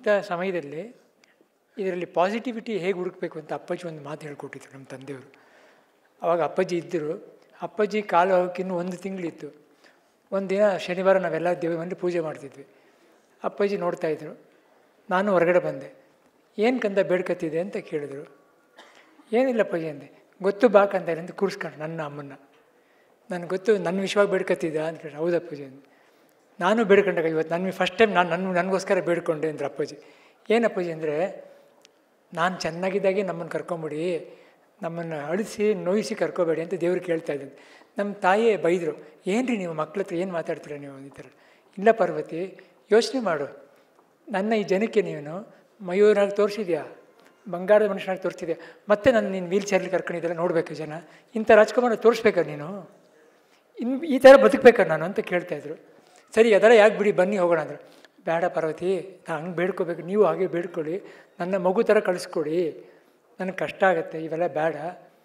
ಇಂಥ ಸಮಯದಲ್ಲಿ ಇದರಲ್ಲಿ ಪಾಸಿಟಿವಿಟಿ ಹೇಗೆ ಹುಡುಕಬೇಕು ಅಂತ ಅಪ್ಪಾಜಿ ಒಂದು ಮಾತು ಹೇಳ್ಕೊಟ್ಟಿದ್ರು ನಮ್ಮ ತಂದೆಯವರು ಅವಾಗ ಅಪ್ಪಾಜಿ ಇದ್ದರು ಅಪ್ಪಾಜಿ ಕಾಲು ಹೋಗೋಕ್ಕಿನ್ನೂ ಒಂದು ತಿಂಗಳಿತ್ತು ಒಂದು ದಿನ ಶನಿವಾರ ನಾವೆಲ್ಲ ದೇವಿ ಮನೆ ಪೂಜೆ ಮಾಡ್ತಿದ್ವಿ ಅಪ್ಪಾಜಿ ನೋಡ್ತಾಯಿದ್ರು ನಾನು ಹೊರಗಡೆ ಬಂದೆ ಏನು ಕಂದ ಬೇಡ್ಕತ್ತಿದೆ ಅಂತ ಕೇಳಿದ್ರು ಏನಿಲ್ಲ ಅಪ್ಪಾಜಿ ಅಂದೆ ಗೊತ್ತು ಬಾ ಕಂದ ಅಂತ ಕೂರಿಸ್ಕೊಂಡು ನನ್ನ ಅಮ್ಮನ್ನ ನನಗೆ ಗೊತ್ತು ನನ್ನ ವಿಷಯವಾಗಿ ಬೇಡ್ಕತ್ತಿದ್ದ ಅಂತ ಕೇಳಿ ಹೌದು ಅಪ್ಪಾಜಿ ಅಂದೆ ನಾನು ಬೇಡ್ಕೊಂಡಾಗ ಇವತ್ತು ನನಗೆ ಫಸ್ಟ್ ಟೈಮ್ ನಾನು ನನ್ನ ನನಗೋಸ್ಕರ ಬೇಡ್ಕೊಂಡೆ ಅಂದ್ರೆ ಅಪ್ಪಾಜಿ ಏನು ಅಪ್ಪಾಜಿ ಅಂದರೆ ನಾನು ಚೆನ್ನಾಗಿದ್ದಾಗೆ ನಮ್ಮನ್ನು ಕರ್ಕೊಂಬಿಡಿ ನಮ್ಮನ್ನು ಅಳಿಸಿ ನೋಯಿಸಿ ಕರ್ಕೋಬೇಡಿ ಅಂತ ದೇವ್ರು ಕೇಳ್ತಾ ಇದ್ದೀನಿ ನಮ್ಮ ತಾಯಿ ಬೈದರು ಏನು ರೀ ನೀವು ಮಕ್ಳ ಹತ್ರ ಏನು ಮಾತಾಡ್ತೀರ ನೀವು ಈ ಥರ ಇಲ್ಲ ಪಾರ್ವತಿ ಯೋಚನೆ ಮಾಡು ನನ್ನ ಈ ಜನಕ್ಕೆ ನೀನು ಮಯೂರಾಗಿ ತೋರಿಸಿದ್ಯಾ ಬಂಗಾರದ ಮನುಷ್ಯನಾಗಿ ತೋರಿಸಿದ್ಯಾ ಮತ್ತೆ ನನ್ನ ನೀನು ವೀಲ್ ಚೇರ್ಲಿ ಕರ್ಕೊಂಡಿದ್ದೆಲ್ಲ ನೋಡಬೇಕು ಜನ ಇಂಥ ರಾಜ್ಕುಮಾರ ತೋರಿಸ್ಬೇಕಾ ನೀನು ಇನ್ನು ಈ ಥರ ಬದುಕಬೇಕಾ ನಾನು ಅಂತ ಕೇಳ್ತಾಯಿದ್ರು ಸರಿ ಅದೆಲ್ಲ ಯಾಕೆ ಬಿಡಿ ಬನ್ನಿ ಹೋಗೋಣ ಅಂದರು ಬೇಡ ಪಾರ್ವತಿ ನಾನು ಹಂಗೆ ಬೇಡ್ಕೋಬೇಕು ನೀವು ಹಾಗೆ ಬೇಡ್ಕೊಳ್ಳಿ ನನ್ನ ಮಗು ಥರ ಕಳಿಸ್ಕೊಡಿ ನನಗೆ ಕಷ್ಟ ಆಗುತ್ತೆ ಇವೆಲ್ಲ ಬೇಡ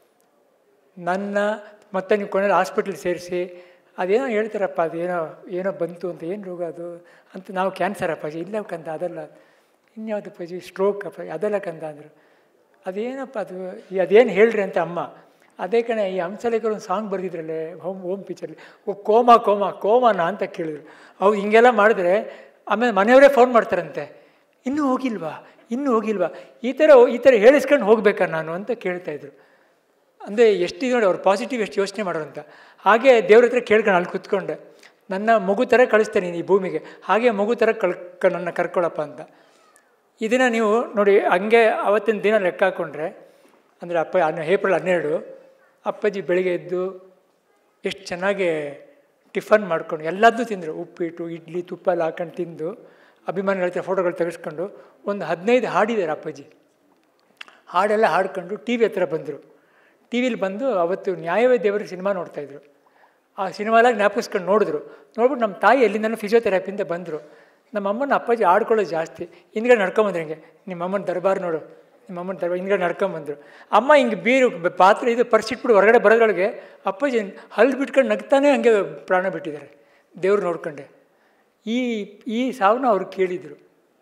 ನನ್ನ ಮತ್ತೆ ನೀವು ಕೊನೆಯಲ್ಲಿ ಹಾಸ್ಪಿಟ್ಲ್ ಸೇರಿಸಿ ಅದೇನೋ ಹೇಳ್ತಾರಪ್ಪ ಅದೇನೋ ಏನೋ ಬಂತು ಅಂತ ಏನು ರೋಗ ಅದು ಅಂತ ನಾವು ಕ್ಯಾನ್ಸರ್ ಅಪ್ಪಾಜಿ ಇಲ್ಲ ಕಂದ ಅದಲ್ಲ ಇನ್ಯಾವುದು ಅಪ್ಪಾಜಿ ಸ್ಟ್ರೋಕ್ ಅಪ್ಪ ಅದೆಲ್ಲ ಕಂದ ಅಂದರು ಅದೇನಪ್ಪ ಅದು ಈ ಅದೇನು ಹೇಳ್ರಿ ಅಂತ ಅಮ್ಮ ಅದೇ ಕಣೆ ಈ ಹಂಸಲೇಖರು ಒಂದು ಸಾಂಗ್ ಬರೆದಿದ್ರಲ್ಲೇ ಹೋಮ್ ಹೋಮ್ ಪಿಕ್ಚರ್ಲಿ ಓ ಕೋಮ ಕೋಮ ಕೋಮನ ಅಂತ ಕೇಳಿದ್ರು ಅವು ಹಿಂಗೆಲ್ಲ ಮಾಡಿದ್ರೆ ಆಮೇಲೆ ಮನೆಯವರೇ ಫೋನ್ ಮಾಡ್ತಾರಂತೆ ಇನ್ನೂ ಹೋಗಿಲ್ವಾ ಇನ್ನೂ ಹೋಗಿಲ್ವಾ ಈ ಥರ ಈ ಥರ ಹೇಳಿಸ್ಕೊಂಡು ಹೋಗ್ಬೇಕಾ ನಾನು ಅಂತ ಕೇಳ್ತಾಯಿದ್ರು ಅಂದರೆ ಎಷ್ಟು ನೋಡಿ ಅವ್ರು ಪಾಸಿಟಿವ್ ಎಷ್ಟು ಯೋಚನೆ ಮಾಡೋರು ಅಂತ ಹಾಗೆ ದೇವ್ರ ಹತ್ರ ಕೇಳ್ಕೊಂಡು ಅಲ್ಲಿ ಕೂತ್ಕೊಂಡೆ ನನ್ನ ಮಗು ಥರ ಕಳಿಸ್ತೇನೆ ನೀನು ಈ ಭೂಮಿಗೆ ಹಾಗೆ ಮಗು ಥರ ಕಳ್ ಕ- ನನ್ನ ಕರ್ಕೊಳಪ್ಪ ಅಂತ ಇದನ್ನು ನೀವು ನೋಡಿ ಹಂಗೆ ಅವತ್ತಿನ ದಿನ ಲೆಕ್ಕ ಹಾಕ್ಕೊಂಡ್ರೆ ಅಂದರೆ ಅಪ್ಪ ಹನ್ನೆ- ಏಪ್ರಿಲ್ ಹನ್ನೆರಡು ಅಪ್ಪಾಜಿ ಬೆಳಿಗ್ಗೆ ಎದ್ದು ಎಷ್ಟು ಚೆನ್ನಾಗಿ ಟಿಫನ್ ಮಾಡ್ಕೊಂಡು ಎಲ್ಲದನ್ನೂ ತಿಂದರು ಉಪ್ಪಿಟ್ಟು ಇಡ್ಲಿ ತುಪ್ಪ ಎಲ್ಲ ಹಾಕೊಂಡು ತಿಂದು ಅಭಿಮಾನಿಗಳ ಹತ್ರ ಫೋಟೋಗಳು ತೆಗೆಸ್ಕೊಂಡು ಒಂದು ಹದಿನೈದು ಹಾಡಿದ್ದಾರೆ ಅಪ್ಪಾಜಿ ಹಾಡೆಲ್ಲ ಹಾಡ್ಕೊಂಡು ಟಿ ವಿ ಹತ್ರ ಬಂದರು ಟಿ ವಿಲಿ ಬಂದು ಅವತ್ತು ನ್ಯಾಯವೇ ದೇವರು ಸಿನಿಮಾ ನೋಡ್ತಾಯಿದ್ರು ಆ ಸಿನಿಮಾಲಾಗ ಜ್ಞಾಪಿಸ್ಕೊಂಡು ನೋಡಿದ್ರು ನೋಡ್ಬಿಟ್ಟು ನಮ್ಮ ತಾಯಿ ಎಲ್ಲಿಂದನೂ ಫಿಸಿಯೋಥೆರಪಿಯಿಂದ ಬಂದರು ನಮ್ಮ ಅಮ್ಮನ ಅಪ್ಪಾಜಿ ಆಡ್ಕೊಳ್ಳೋದು ಜಾಸ್ತಿ ಹಿಂದ್ಗಡೆ ನಡ್ಕೊಂಬಂದ್ರು ಹಿಂಗೆ ನಿಮ್ಮ ಅಮ್ಮನ ದರ್ಬಾರ್ ನೋಡು ನಿಮ್ಮ ಅಮ್ಮನ ದರ್ಬಾರ್ ಹಿಂದ್ಗಡೆ ನಡ್ಕೊಂಬಂದರು ಅಮ್ಮ ಹಿಂಗೆ ಬೀರು ಬ- ಪಾತ್ರೆ ಇದು ಪರಿಸಿಟ್ಬಿಟ್ಟು ಹೊರಗಡೆ ಬರೋದ್ರೊಳಗೆ ಅಪ್ಪಾಜಿ ಹಲ್ಲು ಬಿಟ್ಕೊಂಡು ನಗ್ತಾನೆ ಹಂಗೆ ಪ್ರಾಣ ಬಿಟ್ಟಿದ್ದಾರೆ ದೇವ್ರು ನೋಡ್ಕೊಂಡೆ ಈ ಈ ಸಾವನ್ನ ಅವ್ರು ಕೇಳಿದರು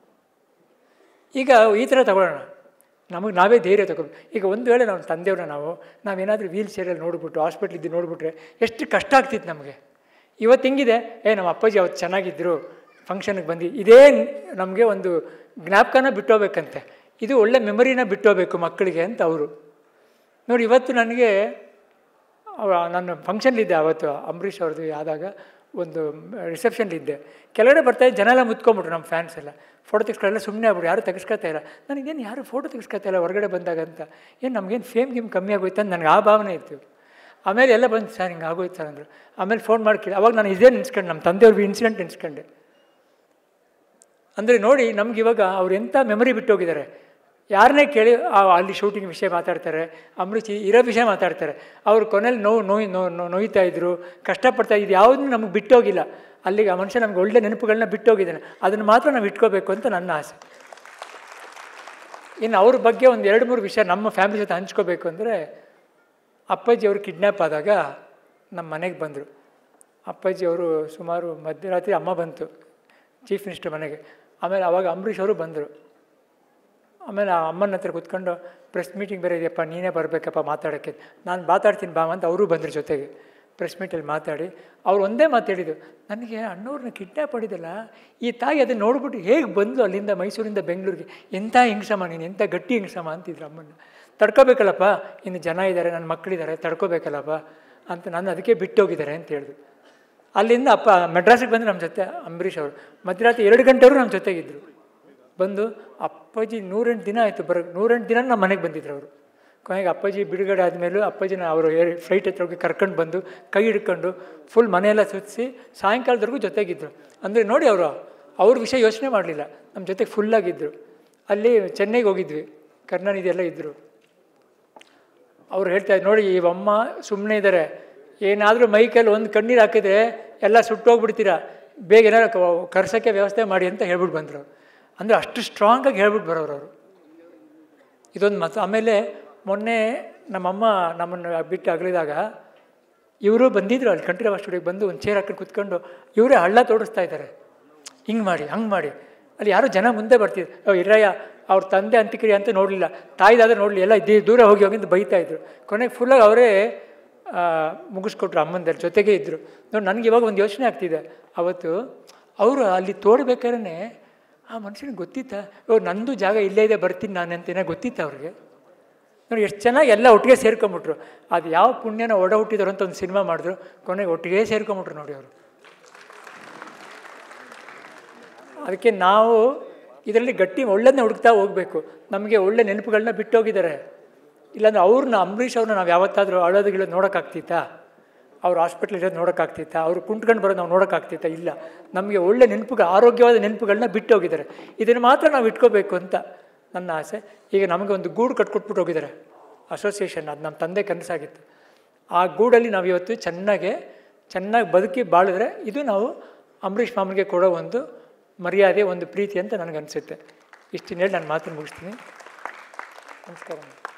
ಈಗ ಈ ಥರ ತಗೊಳ್ಳೋಣ ನಮಗೆ ನಾವೇ ಧೈರ್ಯ ತಗೊಳ್ಬೇಕು ಈಗ ಒಂದು ವೇಳೆ ನಾವು ತಂದೆಯವ್ರನ್ನ ನಾವು ನಾವೇನಾದರೂ ವೀಲ್ ಚೇರಲ್ಲಿ ನೋಡ್ಬಿಟ್ಟು ಹಾಸ್ಪಿಟ್ಲಿದ್ದು ನೋಡಿಬಿಟ್ರೆ ಎಷ್ಟು ಕಷ್ಟ ಆಗ್ತಿತ್ತು ನಮಗೆ ಇವತ್ತು ಹಿಂಗಿದೆ ಏ ನಮ್ಮ ಅಪ್ಪಾಜಿ ಅವತ್ತು ಚೆನ್ನಾಗಿದ್ದರು ಫಂಕ್ಷನ್ಗೆ ಬಂದು ಇದೇ ನಮಗೆ ಒಂದು ಜ್ಞಾಪಕನ ಬಿಟ್ಟೋಗ್ಬೇಕಂತೆ ಇದು ಒಳ್ಳೆ ಮೆಮೊರಿನ ಬಿಟ್ಟೋಗ್ಬೇಕು ಮಕ್ಕಳಿಗೆ ಅಂತ ಅವರು ನೋಡಿ ಇವತ್ತು ನನಗೆ ಅವ- ನಾನು ಫಂಕ್ಷನ್ಲಿದ್ದೆ ಅವತ್ತು ಅಂಬರೀಷ್ ಅವ್ರದ್ದು ಆದಾಗ ಒಂದು ರಿಸೆಪ್ಷನ್ಲಿದ್ದೆ ಕೆಳಗಡೆ ಬರ್ತಾಯಿದ್ದ ಜನ ಎಲ್ಲ ಮುತ್ಕೊಂಬಿಟ್ರು ನಮ್ಮ ಫ್ಯಾನ್ಸ್ ಎಲ್ಲ ಫೋಟೋ ತೆಗೆಸ್ಕೊಳ್ಳೆಲ್ಲ ಸುಮ್ಮನೆ ಆಗ್ಬಿಟ್ಟು ಯಾರು ತೆಗೆಸ್ಕೊತಾ ಇಲ್ಲ ನನಗೇನು ಯಾರು ಫೋಟೋ ತೆಗೆಸ್ಕೊತಾ ಇಲ್ಲ ಹೊರಗಡೆ ಬಂದಾಗ ಅಂತ ಏನು ನಮಗೇನು ಫೇಮ್ ಗಿಮ್ ಕಮ್ಮಿ ಆಗೋಯ್ತು ಅಂತ ನನಗೆ ಆ ಭಾವನೆ ಇತ್ತು ಆಮೇಲೆ ಎಲ್ಲ ಬಂದು ಸರ್ ಹಿಂಗೆ ಆಗೋಯ್ತು ಸರ್ ಅಂದರು ಆಮೇಲೆ ಫೋನ್ ಮಾಡಿ ಕೇಳಿ ಅವಾಗ ನಾನು ಇದೇ ನೆನ್ಸ್ಕೊಂಡು ನಮ್ಮ ತಂದೆಯವ್ರಿಗೆ ಇನ್ಸಿಡೆಂಟ್ ನೆನ್ಸ್ಕೊಂಡೆ ಅಂದರೆ ನೋಡಿ ನಮ್ಗೆ ಇವಾಗ ಅವ್ರು ಎಂಥ ಮೆಮೊರಿ ಬಿಟ್ಟೋಗಿದ್ದಾರೆ ಯಾರನ್ನೇ ಕೇಳಿ ಆ ಅಲ್ಲಿ ಶೂಟಿಂಗ್ ವಿಷಯ ಮಾತಾಡ್ತಾರೆ ಅಮೃತಿ ಇರೋ ವಿಷಯ ಮಾತಾಡ್ತಾರೆ ಅವ್ರು ಕೊನೆಯಲ್ಲಿ ನೋವು ನೋಯ್ ನೋ ನೋ- ನೋಯ್ತಾ ಇದ್ರು ಕಷ್ಟಪಡ್ತಾ ಇದು ಯಾವುದೂ ನಮಗೆ ಬಿಟ್ಟೋಗಿಲ್ಲ ಅಲ್ಲಿಗೆ ಆ ಮನುಷ್ಯ ನಮ್ಗೆ ಒಳ್ಳೆ ನೆನಪುಗಳನ್ನ ಬಿಟ್ಟೋಗಿದ್ದಾನೆ ಅದನ್ನು ಮಾತ್ರ ನಾವು ಇಟ್ಕೋಬೇಕು ಅಂತ ನನ್ನ ಆಸೆ ಇನ್ನು ಅವ್ರ ಬಗ್ಗೆ ಒಂದು ಎರಡು ಮೂರು ವಿಷಯ ನಮ್ಮ ಫ್ಯಾಮಿಲಿ ಜೊತೆ ಹಂಚ್ಕೋಬೇಕು ಅಂದರೆ ಅಪ್ಪಾಜಿ ಅವರು ಕಿಡ್ನ್ಯಾಪ್ ಆದಾಗ ನಮ್ಮ ಮನೆಗೆ ಬಂದರು ಅಪ್ಪಾಜಿ ಅವರು ಸುಮಾರು ಮಧ್ಯರಾತ್ರಿ ಅಮ್ಮ ಬಂತು ಚೀಫ್ ಮಿನಿಸ್ಟರ್ ಮನೆಗೆ ಆಮೇಲೆ ಅವಾಗ ಅಂಬರೀಷ್ ಅವರು ಬಂದರು ಆಮೇಲೆ ಆ ಅಮ್ಮನ ಹತ್ರ ಕೂತ್ಕೊಂಡು ಪ್ರೆಸ್ ಮೀಟಿಂಗ್ ಬೇರೆ ಇದೆಯಪ್ಪ ನೀನೇ ಬರಬೇಕಪ್ಪ ಮಾತಾಡೋಕ್ಕೆ ನಾನು ಮಾತಾಡ್ತೀನಿ ಬಾ ಅಂತ ಅವರು ಬಂದರು ಜೊತೆಗೆ ಪ್ರೆಸ್ ಮೀಟಲ್ಲಿ ಮಾತಾಡಿ ಅವ್ರು ಒಂದೇ ಮಾತಾಡಿದ್ದು ನನಗೆ ಅಣ್ಣವ್ರನ್ನ ಕಿಡ್ನ್ಯಾಪ್ ಮಾಡಿದಲ್ಲ ಈ ತಾಯಿ ಅದನ್ನು ನೋಡ್ಬಿಟ್ಟು ಹೇಗೆ ಬಂದು ಅಲ್ಲಿಂದ ಮೈಸೂರಿಂದ ಬೆಂಗಳೂರಿಗೆ ಎಂಥ ಹಿಂಗ್ಸಮ್ಮ ನೀನು ಎಂಥ ಗಟ್ಟಿ ಹಿಂಗ್ಸಮ್ಮ ಅಂತಿದ್ರು ಅಮ್ಮನ್ನ ತಡ್ಕೋಬೇಕಲ್ಲಪ್ಪ ಇನ್ನು ಜನ ಇದ್ದಾರೆ ನನ್ನ ಮಕ್ಕಳಿದ್ದಾರೆ ತಡ್ಕೋಬೇಕಲ್ಲಪ್ಪ ಅಂತ ನಾನು ಅದಕ್ಕೆ ಬಿಟ್ಟೋಗಿದ್ದಾರೆ ಅಂತ ಹೇಳಿದ್ರು ಅಲ್ಲಿಂದ ಅಪ್ಪ ಮೆಡ್ರಾಸಿಗೆ ಬಂದು ನಮ್ಮ ಜೊತೆ ಅಂಬರೀಷ್ ಅವರು ಮಧ್ಯರಾತ್ರಿ ಎರಡು ಗಂಟೆವರು ನಮ್ಮ ಜೊತೆಗಿದ್ದರು ಬಂದು ಅಪ್ಪಾಜಿ ನೂರೆಂಟು ದಿನ ಆಯಿತು ಬರೋ ನೂರೆಂಟು ದಿನ ನಮ್ಮ ಮನೆಗೆ ಬಂದಿದ್ರು ಅವರು ಕೊನೆಗೆ ಅಪ್ಪಾಜಿ ಬಿಡುಗಡೆ ಆದಮೇಲೂ ಅಪ್ಪಾಜಿನ ಅವರು ಏರ್ ಫ್ಲೈಟ್ ಹತ್ರ ಹೋಗಿ ಕರ್ಕೊಂಡು ಬಂದು ಕೈ ಹಿಡ್ಕೊಂಡು ಫುಲ್ ಮನೆಯೆಲ್ಲ ಸುತ್ತಿಸಿ ಸಾಯಂಕಾಲದವರೆಗೂ ಜೊತೆಗಿದ್ದರು ಅಂದರೆ ನೋಡಿ ಅವರು ಅವ್ರ ವಿಷಯ ಯೋಚನೆ ಮಾಡಲಿಲ್ಲ ನಮ್ಮ ಜೊತೆಗೆ ಫುಲ್ಲಾಗಿದ್ದರು ಅಲ್ಲಿ ಚೆನ್ನೈಗೆ ಹೋಗಿದ್ವಿ ಕರ್ನಾನಿಧಿ ಎಲ್ಲ ಇದ್ದರು ಅವ್ರು ಹೇಳ್ತಾರೆ ನೋಡಿ ಈ ಅಮ್ಮ ಸುಮ್ಮನೆ ಇದ್ದಾರೆ ಏನಾದರೂ ಮೈಕಲ್ಲಿ ಒಂದು ಕಣ್ಣೀರು ಹಾಕಿದ್ರೆ ಎಲ್ಲ ಸುಟ್ಟೋಗ್ಬಿಡ್ತೀರಾ ಬೇಗ ಏನಾರು ಕ- ಕರ್ಸೋಕ್ಕೆ ವ್ಯವಸ್ಥೆ ಮಾಡಿ ಅಂತ ಹೇಳ್ಬಿಟ್ಟು ಬಂದರು ಅಂದರೆ ಅಷ್ಟು ಸ್ಟ್ರಾಂಗಾಗಿ ಹೇಳ್ಬಿಟ್ಟು ಬರೋರು ಅವರು ಇದೊಂದು ಮತ್ತು ಆಮೇಲೆ ಮೊನ್ನೆ ನಮ್ಮಮ್ಮ ನಮ್ಮನ್ನು ಬಿಟ್ಟು ಅಗಲಿದಾಗ ಇವರು ಬಂದಿದ್ರು ಅಲ್ಲಿ ಕಂಠೀರವ ಸ್ಟುಡಿಯೋಗೆ ಬಂದು ಒಂದು ಚೇರ್ ಹಾಕೊಂಡು ಕುತ್ಕೊಂಡು ಇವರೇ ಹಳ್ಳ ತೋಡಿಸ್ತಾ ಇದ್ದಾರೆ ಹಿಂಗೆ ಮಾಡಿ ಹಂಗೆ ಮಾಡಿ ಅಲ್ಲಿ ಯಾರೋ ಜನ ಮುಂದೆ ಬರ್ತಿದ್ರು ಓ ಇರಯ್ಯ ಅವ್ರ ತಂದೆ ಅಂತ್ಯಕ್ರಿಯೆ ಅಂತ ನೋಡಲಿಲ್ಲ ತಾಯಿದಾದ್ರೆ ನೋಡಲಿ ಎಲ್ಲ ಇದ್ದೀ ದೂರ ಹೋಗಿ ಹೋಗಿ ಅಂತ ಬೈತಾ ಇದ್ರು ಕೊನೆಗೆ ಫುಲ್ಲಾಗಿ ಅವರೇ ಮುಗಿಸ್ಕೊಟ್ರು ಅಮ್ಮಂದರ ಜೊತೆಗೆ ಇದ್ದರು ನೋಡಿ ನನಗೆ ಇವಾಗ ಒಂದು ಯೋಚನೆ ಆಗ್ತಿದೆ ಅವತ್ತು ಅವರು ಅಲ್ಲಿ ತೋಡ್ಬೇಕಾದ್ರೆ ಆ ಮನುಷ್ಯನಿಗೆ ಗೊತ್ತಿತ್ತಾ ಓ ನಂದು ಜಾಗ ಇಲ್ಲೇ ಇದೆ ಬರ್ತೀನಿ ನಾನು ಅಂತೇನೋ ಗೊತ್ತಿತ್ತ ಅವ್ರಿಗೆ ನೋಡಿ ಎಷ್ಟು ಚೆನ್ನಾಗಿ ಎಲ್ಲ ಒಟ್ಟಿಗೆ ಸೇರ್ಕೊಂಬಿಟ್ರು ಅದು ಯಾವ ಪುಣ್ಯನ ಒಡ ಹುಟ್ಟಿದ್ರು ಅಂತ ಒಂದು ಸಿನಿಮಾ ಮಾಡಿದ್ರು ಕೊನೆಗೆ ಒಟ್ಟಿಗೆ ಸೇರ್ಕೊಂಬಿಟ್ರು ನೋಡಿ ಅವರು ಅದಕ್ಕೆ ನಾವು ಇದರಲ್ಲಿ ಗಟ್ಟಿ ಒಳ್ಳೆದನ್ನ ಹುಡುಕ್ತಾ ಹೋಗಬೇಕು ನಮಗೆ ಒಳ್ಳೆ ನೆನಪುಗಳನ್ನ ಬಿಟ್ಟೋಗಿದ್ದಾರೆ ಇಲ್ಲಾಂದ್ರೆ ಅವ್ರನ್ನ ಅಂಬರೀಷ್ ಅವ್ರನ್ನ ನಾವು ಯಾವತ್ತಾದರೂ ಅಳೋದು ಗಿಳೋದು ನೋಡೋಕ್ಕಾಗ್ತಿತ್ತಾ ಅವ್ರು ಹಾಸ್ಪಿಟ್ಲ್ ಇರೋದು ನೋಡೋಕ್ಕಾಗ್ತಿತ್ತಾ ಅವ್ರು ಕುಂಟ್ಕೊಂಡು ಬರೋದು ನಾವು ನೋಡೋಕ್ಕಾಗ್ತಿತ್ತಾ ಇಲ್ಲ ನಮಗೆ ಒಳ್ಳೆ ನೆನಪುಗಳು ಆರೋಗ್ಯವಾದ ನೆನಪುಗಳನ್ನ ಬಿಟ್ಟು ಹೋಗಿದ್ದಾರೆ ಇದನ್ನು ಮಾತ್ರ ನಾವು ಇಟ್ಕೋಬೇಕು ಅಂತ ನನ್ನ ಆಸೆ ಈಗ ನಮಗೆ ಒಂದು ಗೂಡು ಕಟ್ಕೊಟ್ಬಿಟ್ಟು ಹೋಗಿದ್ದಾರೆ ಅಸೋಸಿಯೇಷನ್ ಅದು ನಮ್ಮ ತಂದೆ ಕನಸಾಗಿತ್ತು ಆ ಗೂಡಲ್ಲಿ ನಾವು ಇವತ್ತು ಚೆನ್ನಾಗೆ ಚೆನ್ನಾಗಿ ಬದುಕಿ ಬಾಳಿದ್ರೆ ಇದು ನಾವು ಅಂಬರೀಷ್ ಮಾಮನಿಗೆ ಕೊಡೋ ಒಂದು ಮರ್ಯಾದೆ ಒಂದು ಪ್ರೀತಿ ಅಂತ ನನಗನ್ಸುತ್ತೆ ಇಷ್ಟನ್ನ ಹೇಳಿ ನಾನು ಮಾತನ್ನು ಮುಗಿಸ್ತೀನಿ ನಮಸ್ಕಾರ